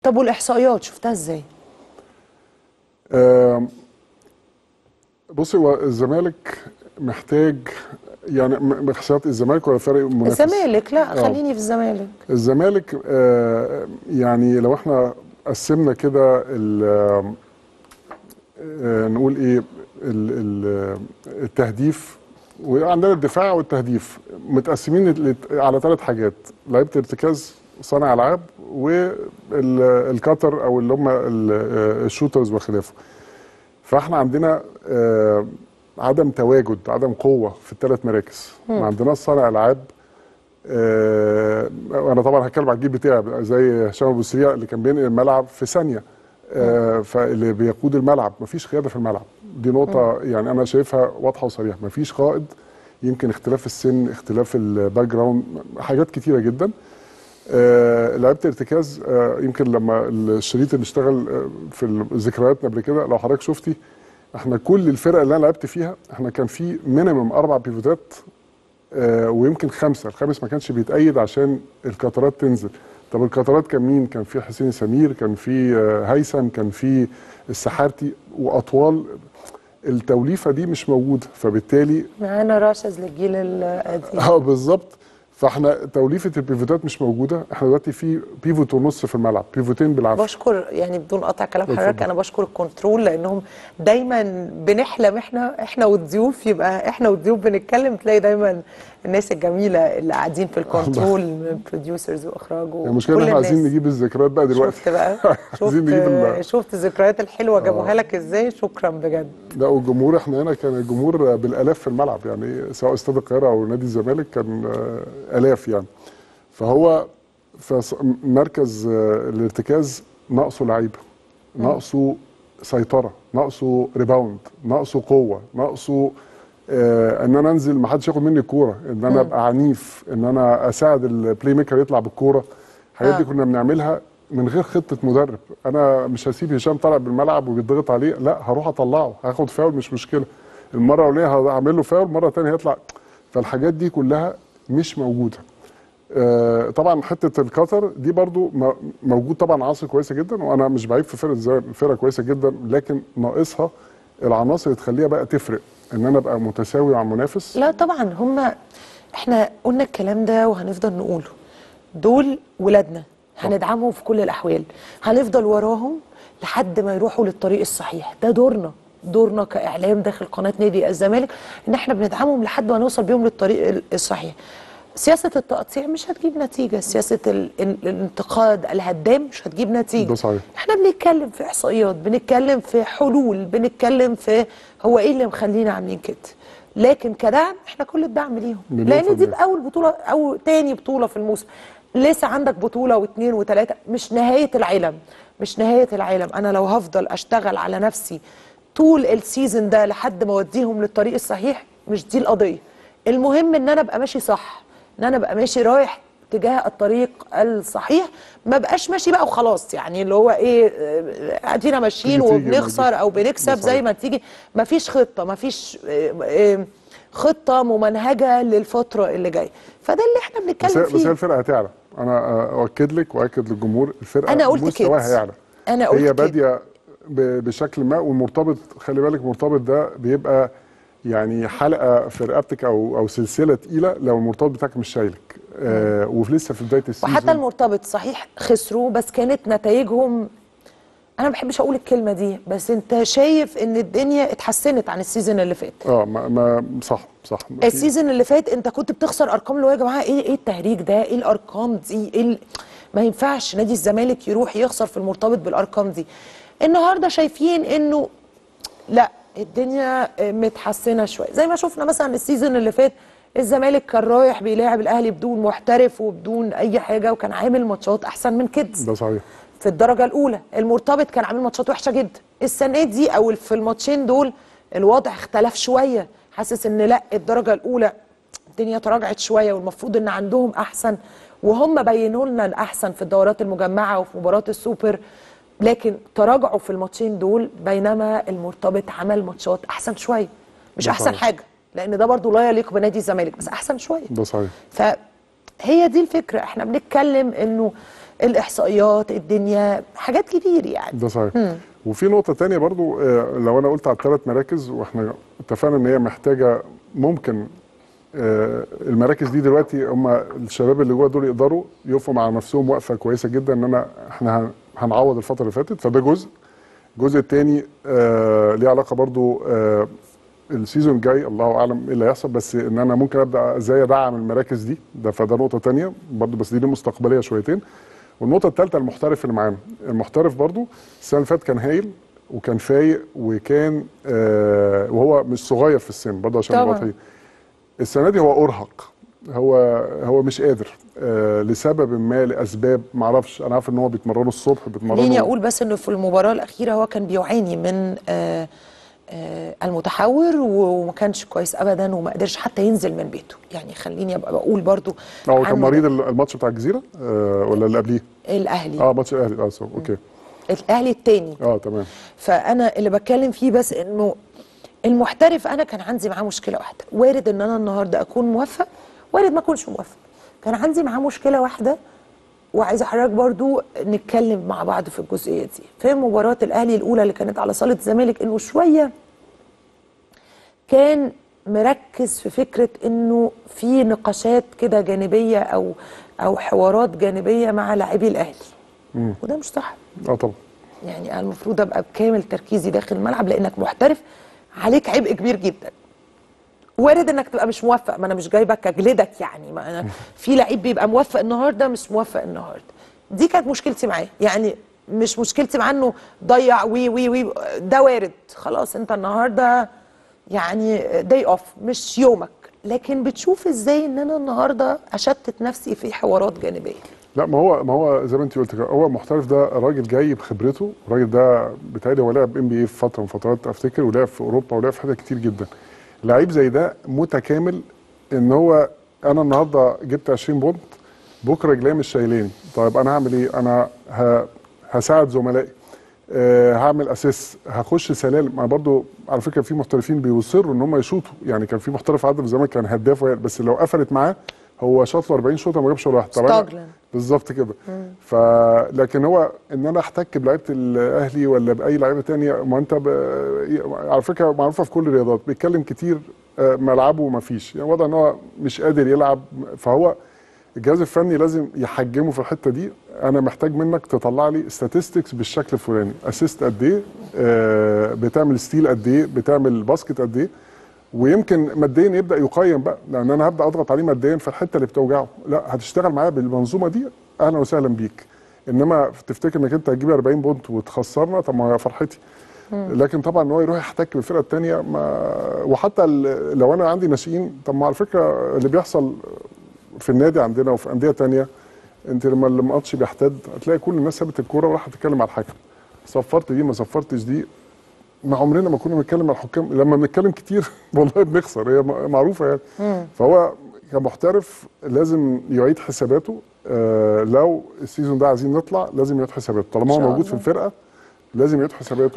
طب والاحصائيات شفتها ازاي آم، بصي هو الزمالك محتاج يعني م- احصائيات الزمالك ولا فريق منافس؟ الزمالك لا آه. خليني في الزمالك الزمالك آه، يعني لو احنا قسمنا كده ال- آه، نقول ايه ال- ال- التهديف وعندنا الدفاع والتهديف متقسمين ال- على ثلاث حاجات لعيبه ارتكاز صانع العاب والكاتر او اللي هم ال- آه، الشوترز وخلافه فاحنا عندنا آه، عدم تواجد عدم قوه في الثلاث مراكز ما عندناش صانع العاب آه، انا طبعا هتكلم على الجيل بتاعي زي هشام ابو سريع اللي كان بينقل الملعب في ثانيه آه، فاللي بيقود الملعب مفيش قياده في الملعب دي نقطه يعني انا شايفها واضحه وصريحه مفيش قائد يمكن اختلاف السن اختلاف الباك جراوند حاجات كتيره جدا آه، لعيبه ارتكاز آه، يمكن لما الشريط اللي اشتغل آه، في ذكرياتنا قبل كده لو حضرتك شفتي احنا كل الفرق اللي انا لعبت فيها احنا كان في مينيمم اربع بيفوتات آه، ويمكن خمسه الخامس ما كانش بيتأيد عشان القطرات تنزل طب القطرات كان مين كان في حسين سمير كان في آه، هيثم كان في السحارتي واطوال التوليفه دي مش موجوده فبالتالي معانا راشز للجيل القديم اه بالظبط فاحنا توليفه البيفوتات مش موجوده احنا دلوقتي في بيفوت ونص في الملعب بيفوتين بالعافيه بشكر يعني بدون قطع كلام اتفضل. حضرتك انا بشكر الكنترول لانهم دايما بنحلم احنا احنا والضيوف يبقى احنا والضيوف بنتكلم تلاقي دايما الناس الجميله اللي قاعدين في الكنترول من بروديوسرز واخراج يعني المشكله ان احنا عايزين نجيب الذكريات بقى دلوقتي شفت بقى عايزين نجيب شفت ال- شفت الذكريات الحلوه جابوها لك ازاي شكرا بجد لا والجمهور احنا هنا كان الجمهور بالالاف في الملعب يعني سواء استاد القاهره او نادي الزمالك كان آه، الاف يعني فهو فص- مركز آه، الارتكاز ناقصه لعيبه ناقصه سيطره ناقصه ريباوند ناقصه قوه ناقصه آه ان انا انزل ما حدش ياخد مني الكوره ان انا ابقى عنيف ان انا اساعد البلاي ميكر يطلع بالكوره الحاجات دي آه. كنا بنعملها من غير خطه مدرب انا مش هسيب هشام طالع بالملعب وبيتضغط عليه لا هروح اطلعه هاخد فاول مش مشكله المره الاولانيه هعمل له فاول مره ثانيه هيطلع فالحاجات دي كلها مش موجوده آه، طبعا حته القطر دي برضو م- موجود طبعا عناصر كويسه جدا وانا مش بعيب في فرقه زي الفرقه كويسه جدا لكن ناقصها العناصر اللي تخليها بقى تفرق ان انا ابقى متساوي مع المنافس لا طبعا هم احنا قلنا الكلام ده وهنفضل نقوله دول ولادنا هندعمهم في كل الاحوال هنفضل وراهم لحد ما يروحوا للطريق الصحيح ده دورنا دورنا كاعلام داخل قناه نادي الزمالك ان احنا بندعمهم لحد ما نوصل بيهم للطريق ال- الصحيح سياسه التقطيع مش هتجيب نتيجه سياسه ال- ال- الانتقاد الهدام مش هتجيب نتيجه ده صحيح. احنا بنتكلم في احصائيات بنتكلم في حلول بنتكلم في هو ايه اللي مخلينا عاملين كده لكن كدعم احنا كل الدعم ليهم مليون لان في دي المية. باول بطوله او تاني بطوله في الموسم لسه عندك بطوله واثنين وثلاثه مش نهايه العالم مش نهايه العالم انا لو هفضل اشتغل على نفسي طول السيزون ده لحد ما اوديهم للطريق الصحيح مش دي القضيه المهم ان انا ابقى ماشي صح ان انا ابقى ماشي رايح تجاه الطريق الصحيح ما بقاش ماشي بقى وخلاص يعني اللي هو ايه آه، ادينا ماشيين تيجي تيجي وبنخسر او ده بنكسب زي صحيح. ما تيجي ما فيش خطه ما فيش آه، آه، خطه ممنهجه للفتره اللي جايه فده اللي احنا بس بنتكلم هي- بس هي فيه الفرقه هتعلى انا آه، اؤكد لك واكد للجمهور الفرقه أنا قلت مستواها كده. هيعلى أنا قلت هي كده. باديه ب- بشكل ما والمرتبط خلي بالك المرتبط ده بيبقى يعني حلقه في رقبتك او او سلسله تقيله لو المرتبط بتاعك مش شايلك آه ولسه في بدايه السيزون وحتى المرتبط صحيح خسروا بس كانت نتائجهم انا ما بحبش اقول الكلمه دي بس انت شايف ان الدنيا اتحسنت عن السيزون اللي فات اه ما, ما صح صح في- السيزون اللي فات انت كنت بتخسر ارقام اللي هو يا جماعه ايه ايه التهريج ده ايه الارقام دي ايه ال... ما ينفعش نادي الزمالك يروح يخسر في المرتبط بالارقام دي النهارده شايفين انه لا الدنيا متحسنه شويه زي ما شفنا مثلا السيزون اللي فات الزمالك كان رايح بيلاعب الاهلي بدون محترف وبدون اي حاجه وكان عامل ماتشات احسن من كده ده صحيح في الدرجه الاولى المرتبط كان عامل ماتشات وحشه جدا السنه دي او في الماتشين دول الوضع اختلف شويه حاسس ان لا الدرجه الاولى الدنيا تراجعت شويه والمفروض ان عندهم احسن وهم بينوا لنا الاحسن في الدورات المجمعه وفي مباراه السوبر لكن تراجعوا في الماتشين دول بينما المرتبط عمل ماتشات احسن شويه مش ده احسن صحيح. حاجه لان ده برضو لا يليق بنادي الزمالك بس احسن شويه ده صحيح فهي دي الفكره احنا بنتكلم انه الاحصائيات الدنيا حاجات كتير يعني ده صحيح وفي نقطة تانية برضو آه، لو أنا قلت على الثلاث مراكز وإحنا اتفقنا إن هي محتاجة ممكن آه، المراكز دي دلوقتي هم الشباب اللي جوه دول يقدروا يقفوا مع نفسهم وقفة كويسة جدا إن أنا إحنا هن- هنعوض الفترة اللي فاتت فده جزء الجزء التاني آه ليه علاقة برضو آه السيزون الجاي الله اعلم ايه اللي هيحصل بس ان انا ممكن ابدا ازاي ادعم المراكز دي ده فده نقطه تانية برضو بس دي, دي مستقبليه شويتين والنقطه الثالثه المحترف اللي معانا المحترف برضو السنه اللي فاتت كان هايل وكان فايق وكان آه وهو مش صغير في السن برضو عشان طبعاً. نبقى واضحين. السنه دي هو ارهق هو هو مش قادر آه لسبب ما لاسباب معرفش انا عارف ان هو بيتمرنوا الصبح خليني بيتمرنوا اقول بس انه في المباراه الاخيره هو كان بيعاني من آه آه المتحور وما كانش كويس ابدا وما قدرش حتى ينزل من بيته يعني خليني ابقى بقول برضو هو كان عنه مريض الماتش بتاع الجزيره آه ولا اللي قبليه؟ الاهلي اه ماتش الاهلي اه سو- اوكي الاهلي التاني اه تمام فانا اللي بتكلم فيه بس انه المحترف انا كان عندي معاه مشكله واحده وارد ان انا النهارده اكون موفق وارد ما اكونش موفق كان عندي معاه مشكله واحده وعايزه حضرتك برضو نتكلم مع بعض في الجزئيه دي في مباراه الاهلي الاولى اللي كانت على صاله الزمالك انه شويه كان مركز في فكره انه في نقاشات كده جانبيه او او حوارات جانبيه مع لاعبي الاهلي وده مش صح اه طبعا يعني أنا المفروض ابقى بكامل تركيزي داخل الملعب لانك محترف عليك عبء كبير جدا وارد انك تبقى مش موفق ما انا مش جايبك اجلدك يعني ما انا في لعيب بيبقى موفق النهارده مش موفق النهارده دي كانت مشكلتي معاه يعني مش مشكلتي معاه انه ضيع وي وي وي ده وارد خلاص انت النهارده يعني داي اوف مش يومك لكن بتشوف ازاي ان انا النهارده اشتت نفسي في حوارات جانبيه لا ما هو ما هو زي ما انت قلت كده هو المحترف ده راجل جاي بخبرته الراجل ده بيتهيألي هو لعب ام بي اي في فتره من فترات افتكر ولعب في اوروبا ولعب في حتت كتير جدا لعيب زي ده متكامل ان هو انا النهارده جبت 20 بونت بكره رجليه مش شايلاني طيب انا هعمل ايه انا ه... هساعد زملائي أه هعمل اسيس هخش سلالم ما برضو على فكره في محترفين بيصروا ان هم يشوطوا يعني كان في محترف عدى في زمان كان هداف وهي- بس لو قفلت معاه هو شاط له 40 شوطه ما جابش ولا واحد طب أنا- ستاجلن. بالظبط كده ف لكن هو ان انا احتك بلعيبه الاهلي ولا باي لعيبه تانية ما انت ب... على فكره معروفه في كل الرياضات بيتكلم كتير آه، ملعبه ما فيش يعني واضح ان هو مش قادر يلعب فهو الجهاز الفني لازم يحجمه في الحته دي انا محتاج منك تطلع لي statistics بالشكل الفلاني اسيست قد ايه آه، بتعمل ستيل قد ايه بتعمل باسكت قد ايه ويمكن ماديا يبدا يقيم بقى لان انا هبدا اضغط عليه ماديا في الحته اللي بتوجعه لا هتشتغل معايا بالمنظومه دي اهلا وسهلا بيك انما تفتكر انك انت هتجيب 40 بونت وتخسرنا طب ما هي فرحتي لكن طبعا ان هو يروح يحتك بالفرقه الثانيه ما وحتى ال- لو انا عندي ناشئين طب ما على فكره اللي بيحصل في النادي عندنا وفي انديه تانية انت لما الماتش بيحتد هتلاقي كل الناس سابت الكوره وراحت تتكلم على الحكم صفرت دي ما صفرتش دي ما عمرنا ما كنا بنتكلم على الحكام لما بنتكلم كتير والله بنخسر هي م- معروفه يعني فهو كمحترف لازم يعيد حساباته آه لو السيزون ده عايزين نطلع لازم يعيد حساباته طالما هو شاء موجود في الله. الفرقه لازم يعيد حساباته